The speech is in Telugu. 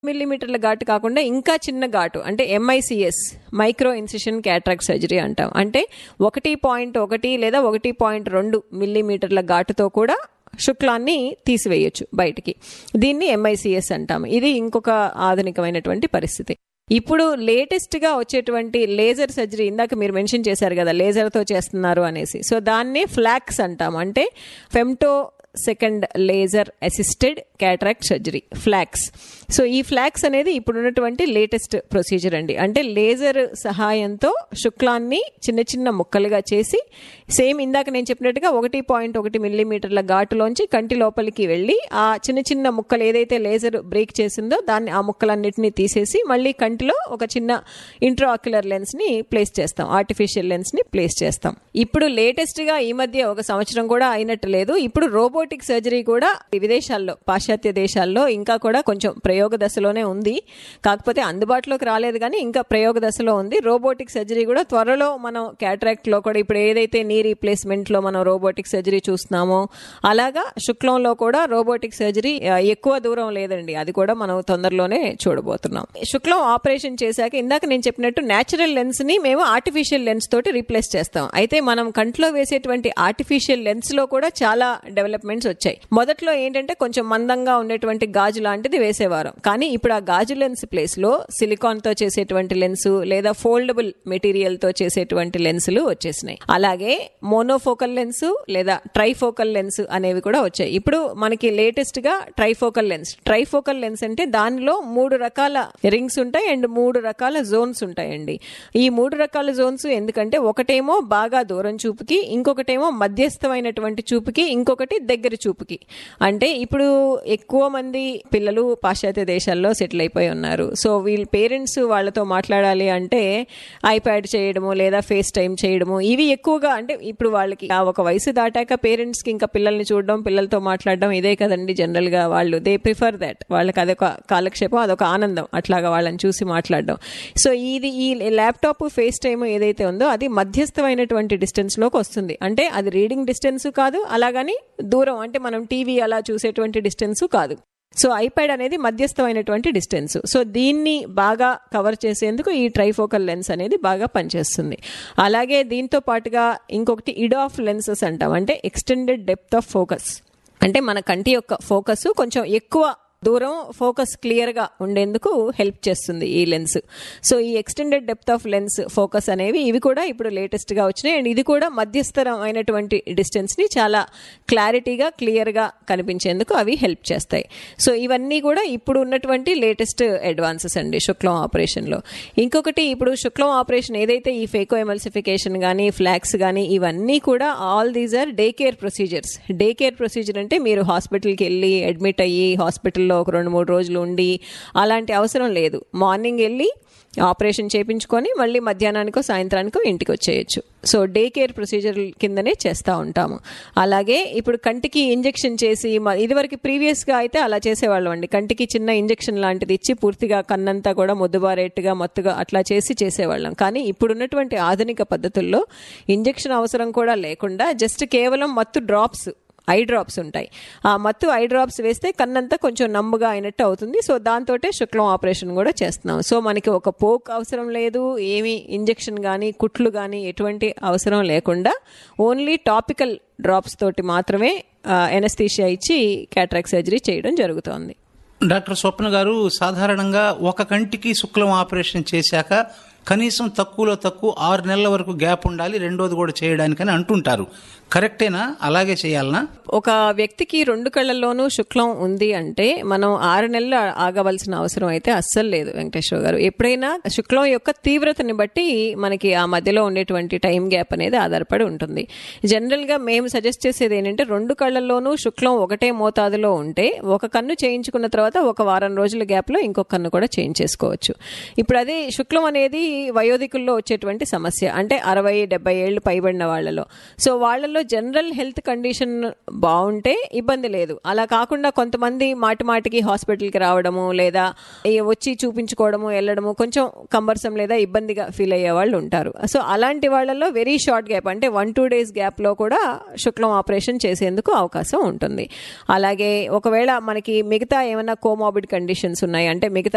మిల్లీమీటర్ల ఘాటు కాకుండా ఇంకా చిన్న ఘాటు అంటే MICS micro incision cataract surgery అంటాం అంటే ఒకటి పాయింట్ ఒకటి లేదా ఒకటి పాయింట్ రెండు మిల్లీమీటర్ల ఘాటుతో కూడా శుక్లాన్ని తీసివేయొచ్చు బయటికి దీన్ని ఎంఐసిఎస్ అంటాం ఇది ఇంకొక ఆధునికమైనటువంటి పరిస్థితి ఇప్పుడు లేటెస్ట్ గా వచ్చేటువంటి లేజర్ సర్జరీ ఇందాక మీరు మెన్షన్ చేశారు కదా లేజర్ తో చేస్తున్నారు అనేసి సో దాన్నే ఫ్లాక్స్ అంటాం అంటే femtosecond laser assisted cataract surgery FLACS so ఈ ఫ్లాక్స్ అనేది ఇప్పుడున్నటువంటి లేటెస్ట్ ప్రొసీజర్ అండి అంటే లేజర్ సహాయంతో శుక్లాన్ని చిన్న చిన్న ముక్కలుగా చేసి సేమ్ ఇందాక నేను చెప్పినట్టుగా ఒకటి పాయింట్ ఒకటి మిల్లీమీటర్ల ఘాటులోంచి కంటి లోపలికి వెళ్ళి ఆ చిన్న చిన్న ముక్కలు ఏదైతే లేజర్ బ్రేక్ చేసిందో దాన్ని ఆ ముక్కలన్నిటినీ తీసేసి మళ్ళీ కంటిలో ఒక చిన్న ఇంట్రాక్యులర్ లెన్స్ ని ప్లేస్ చేస్తాం ఆర్టిఫిషియల్ లెన్స్ ని ప్లేస్ చేస్తాం ఇప్పుడు లేటెస్ట్ గా ఈ మధ్య ఒక సంవత్సరం కూడా అయినట్టు లేదు ఇప్పుడు రోబోటిక్ సర్జరీ కూడా విదేశాల్లో పాశ్చాత్య దేశాల్లో ఇంకా కూడా కొంచెం ప్రయోగ దశలోనే ఉంది కాకపోతే అందుబాటులోకి రాలేదు కానీ ఇంకా ప్రయోగ దశలో ఉంది రోబోటిక్ సర్జరీ కూడా త్వరలో మనం క్యాట్రాక్ట్ లో కూడా ఇప్పుడు ఏదైతే నీ రీప్లేస్మెంట్ లో మనం రోబోటిక్ సర్జరీ చూస్తున్నామో అలాగా శుక్లంలో కూడా రోబోటిక్ సర్జరీ ఆ, ఎక్కువ దూరం లేదండి అది కూడా మనం తొందరలోనే చూడబోతున్నాం శుక్లం ఆపరేషన్ చేశాక ఇందాక నేను చెప్పినట్టు నేచురల్ లెన్స్ ని మేము ఆర్టిఫిషియల్ లెన్స్ తోటి రీప్లేస్ చేస్తాం అయితే మనం కంట్లో వేసేటువంటి ఆర్టిఫిషియల్ లెన్స్ లో కూడా చాలా డెవలప్మెంట్స్ వచ్చాయి మొదట్లో ఏంటంటే కొంచెం మందంగా ఉండేటువంటి గాజు లాంటిది వేసేవారు కానీ ఇప్పుడు ఆ గాజు లెన్స్ ప్లేస్ లో సిలికాన్ తో చేసేటువంటి లెన్స్ లేదా ఫోల్డబుల్ మెటీరియల్ తో చేసేటువంటి లెన్సులు వచ్చేసినాయి అలాగే మోనోఫోకల్ లెన్స్ లేదా ట్రైఫోకల్ లెన్స్ అనేవి కూడా వచ్చాయి ఇప్పుడు మనకి లేటెస్ట్ గా ట్రైఫోకల్ లెన్స్ ట్రైఫోకల్ లెన్స్ అంటే దానిలో మూడు రకాల రింగ్స్ ఉంటాయి అండ్ మూడు రకాల జోన్స్ ఉంటాయండి ఈ మూడు రకాల జోన్స్ ఎందుకంటే ఒకటేమో బాగా దూరం చూపుకి ఇంకొకటేమో మధ్యస్థమైనటువంటి చూపుకి ఇంకొకటి దగ్గర చూపుకి అంటే ఇప్పుడు ఎక్కువ మంది పిల్లలు పాశ్చాత్య దేశాల్లో సెటిల్ అయిపోయి ఉన్నారు సో వీళ్ళ పేరెంట్స్ వాళ్ళతో మాట్లాడాలి అంటే ఐప్యాడ్ చేయడము లేదా ఫేస్ టైం చేయడము ఇవి ఎక్కువగా అంటే ఇప్పుడు వాళ్ళకి ఆ ఒక వయసు దాటాక పేరెంట్స్ కి ఇంకా పిల్లల్ని చూడడం పిల్లలతో మాట్లాడడం ఇదే కదండి జనరల్ గా వాళ్ళు దే ప్రిఫర్ దట్ వాళ్ళకి అదొక కాలక్షేపం అదొక ఆనందం అట్లాగా వాళ్ళని చూసి మాట్లాడడం సో ఇది ఈ ల్యాప్టాప్ ఫేస్ టైం ఏదైతే ఉందో అది మధ్యస్థమైనటువంటి డిస్టెన్స్ లోకి వస్తుంది అంటే అది రీడింగ్ డిస్టెన్స్ కాదు అలాగని దూరం అంటే మనం టీవీ అలా చూసేటువంటి డిస్టెన్స్ కాదు సో ఐప్యాడ్ అనేది మధ్యస్థమైనటువంటి డిస్టెన్స్ సో దీన్ని బాగా కవర్ చేసేందుకు ఈ ట్రైఫోకల్ లెన్స్ అనేది బాగా పనిచేస్తుంది అలాగే దీంతో పాటుగా ఇంకొకటి ఇడాఫ్ లెన్సెస్ అంటాం అంటే ఎక్స్టెండెడ్ డెప్త్ ఆఫ్ ఫోకస్ అంటే మన కంటి యొక్క ఫోకస్ కొంచెం ఎక్కువ దూరం ఫోకస్ క్లియర్ గా ఉండేందుకు హెల్ప్ చేస్తుంది ఈ లెన్స్ సో ఈ extended depth of lens focus అనేవి ఇవి కూడా ఇప్పుడు లేటెస్ట్ గా వచ్చినాయి అండ్ ఇది కూడా మధ్యస్థరమైనటువంటి డిస్టెన్స్ ని చాలా క్లారిటీగా క్లియర్ గా కనిపించేందుకు అవి హెల్ప్ చేస్తాయి సో ఇవన్నీ కూడా ఇప్పుడు ఉన్నటువంటి లేటెస్ట్ అడ్వాన్సెస్ అండి శుక్లం ఆపరేషన్ లో ఇంకొకటి ఇప్పుడు శుక్లం ఆపరేషన్ ఏదైతే ఈ ఫేకో ఎమల్సిఫికేషన్ కానీ ఫ్లాక్స్ కానీ ఇవన్నీ కూడా all these are day care procedures day care procedure అంటే మీరు హాస్పిటల్కి వెళ్ళి అడ్మిట్ అయ్యి హాస్పిటల్లో ఒక రెండు మూడు రోజులు ఉండి అలాంటి అవసరం లేదు మార్నింగ్ వెళ్ళి ఆపరేషన్ చేయించుకొని మళ్ళీ మధ్యాహ్నానికో సాయంత్రానికో ఇంటికి వచ్చేయచ్చు సో డే కేర్ ప్రొసీజర్ కిందనే చేస్తూ ఉంటాము అలాగే ఇప్పుడు కంటికి ఇంజెక్షన్ చేసి మ- ఇదివరకు ప్రీవియస్గా అయితే అలా చేసేవాళ్ళం అండి కంటికి చిన్న ఇంజెక్షన్ లాంటిది ఇచ్చి పూర్తిగా కన్నంతా కూడా ముద్దుబారేట్టుగా మత్తుగా అట్లా చేసి చేసేవాళ్ళం కానీ ఇప్పుడున్నటువంటి ఆధునిక పద్ధతుల్లో ఇంజెక్షన్ అవసరం కూడా లేకుండా జస్ట్ కేవలం మత్తు డ్రాప్స్ ఐ డ్రాప్స్ ఉంటాయి ఆ మత్తు ఐ డ్రాప్స్ వేస్తే కన్నంతా కొంచెం నమ్ముగా అయినట్టు అవుతుంది సో దాంతోటే శుక్లం ఆపరేషన్ కూడా చేస్తున్నాం సో మనకి ఒక పోక్ అవసరం లేదు ఏమి ఇంజెక్షన్ కానీ కుట్లు కానీ ఎటువంటి అవసరం లేకుండా ఓన్లీ టాపికల్ డ్రాప్స్ తోటి మాత్రమే ఎనస్థీషియా ఇచ్చి క్యాట్రాక్ సర్జరీ చేయడం జరుగుతోంది డాక్టర్ స్వప్న గారు సాధారణంగా ఒక కంటికి శుక్లం ఆపరేషన్ చేశాక కనీసం తక్కువలో తక్కువ ఆరు నెలల వరకు గ్యాప్ ఉండాలి రెండోది కూడా చేయడానికని అంటుంటారు కరెక్టేనా అలాగే చేయాలనా ఒక వ్యక్తికి రెండు కళ్ళల్లోనూ శుక్లం ఉంది అంటే మనం ఆరు నెలలు ఆగవలసిన అవసరం అయితే అస్సలు లేదు వెంకటేశ్వర గారు ఎప్పుడైనా శుక్లం యొక్క తీవ్రతని బట్టి మనకి ఆ మధ్యలో ఉండేటువంటి టైం గ్యాప్ అనేది ఆధారపడి ఉంటుంది జనరల్ గా మేము సజెస్ట్ చేసేది ఏంటంటే రెండు కళ్ళల్లోనూ శుక్లం ఒకటే మోతాదులో ఉంటే ఒక కన్ను చేయించుకున్న తర్వాత ఒక వారం రోజుల గ్యాప్ లో ఇంకొక కన్ను కూడా చేంజ్ చేసుకోవచ్చు ఇప్పుడు అదే శుక్లం అనేది వయోధికుల్లో వచ్చేటువంటి సమస్య అంటే అరవై డెబ్బై ఏళ్ళు పైబడిన వాళ్ళలో సో వాళ్ళలో జనరల్ హెల్త్ కండిషన్ బాగుంటే ఇబ్బంది లేదు అలా కాకుండా కొంతమంది మాటి మాటికి హాస్పిటల్కి రావడము లేదా ఈ వచ్చి చూపించుకోవడము వెళ్ళడము కొంచెం కంబర్సం లేదా ఇబ్బందిగా ఫీల్ అయ్యే వాళ్ళు ఉంటారు సో అలాంటి వాళ్ళలో వెరీ షార్ట్ గ్యాప్ అంటే వన్ టూ డేస్ గ్యాప్లో కూడా శుక్లం ఆపరేషన్ చేసేందుకు అవకాశం ఉంటుంది అలాగే ఒకవేళ మనకి మిగతా ఏమైనా కోమాబిడ్ కండిషన్స్ ఉన్నాయి అంటే మిగతా